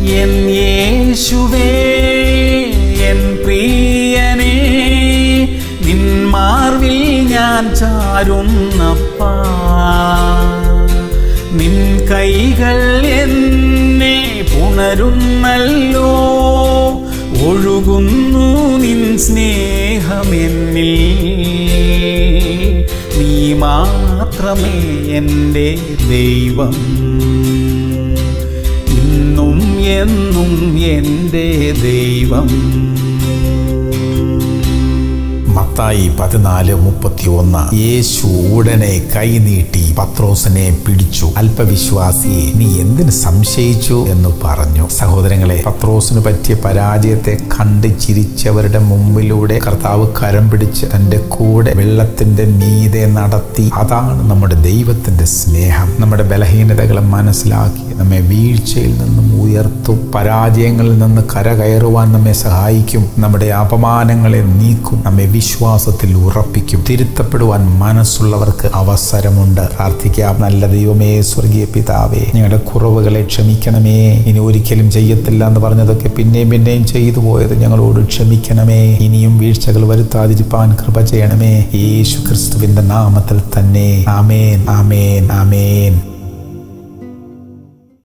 N യേശുവേ N പ്രിയനേ നിൻ മാർവിൽ ഞാൻ ചാരുന്നപ്പാ നിൻ കൈകൾ എന്നെ പുണരുന്നല്ലോ ഒഴുകുന്നു നിൻ സ്നേഹമെന്നിൽ നീ മാത്രമേ എൻ്റെ ദൈവം ഇന്നും എന്നും എൻ്റെ ദൈവം മത്തായി പതിനാല് മുപ്പത്തി ഒന്ന് യേശു ഉടനെ കൈനീട്ടി പത്രോസിനെ പിടിച്ചു അല്പവിശ്വാസിയെ നീ എന്തിന് സംശയിച്ചു എന്ന് പറഞ്ഞു സഹോദരങ്ങളെ പത്രോസിന് പറ്റിയ പരാജയത്തെ കണ്ട് ചിരിച്ചവരുടെ മുമ്പിലൂടെ കർത്താവ് കരം പിടിച്ച് തന്റെ കൂടെ വെള്ളത്തിന്റെ മീതെ നടത്തി അതാണ് നമ്മുടെ ദൈവത്തിന്റെ സ്നേഹം നമ്മുടെ ബലഹീനതകളെ മനസ്സിലാക്കി നമ്മെ വീഴ്ചയിൽ നിന്നും ഉയർത്തും പരാജയങ്ങളിൽ നിന്ന് കരകയറുവാൻ നമ്മെ സഹായിക്കും നമ്മുടെ അപമാനങ്ങളെ നീക്കും നമ്മെ വിശ്വാസത്തിൽ ഉറപ്പിക്കും തിരുത്തപ്പെടുവാൻ മനസ്സുള്ളവർക്ക് അവസരമുണ്ട് പ്രാർത്ഥിക്കാം നല്ല ദൈവമേ സ്വർഗീയ പിതാവേ ഞങ്ങളുടെ കുറവുകളെ ക്ഷമിക്കണമേ ഇനി ഒരിക്കലും ചെയ്യത്തില്ല എന്ന് പറഞ്ഞതൊക്കെ പിന്നെയും പിന്നെയും ചെയ്തു പോയത് ഞങ്ങളോട് ക്ഷമിക്കണമേ ഇനിയും വീഴ്ചകൾ വരുത്താതിരിപ്പാൻ കൃപ ചെയ്യണമേ യേശു ക്രിസ്തുവിന്റെ നാമത്തിൽ തന്നെ ആമേൻ ആമേൻ ആമേൻ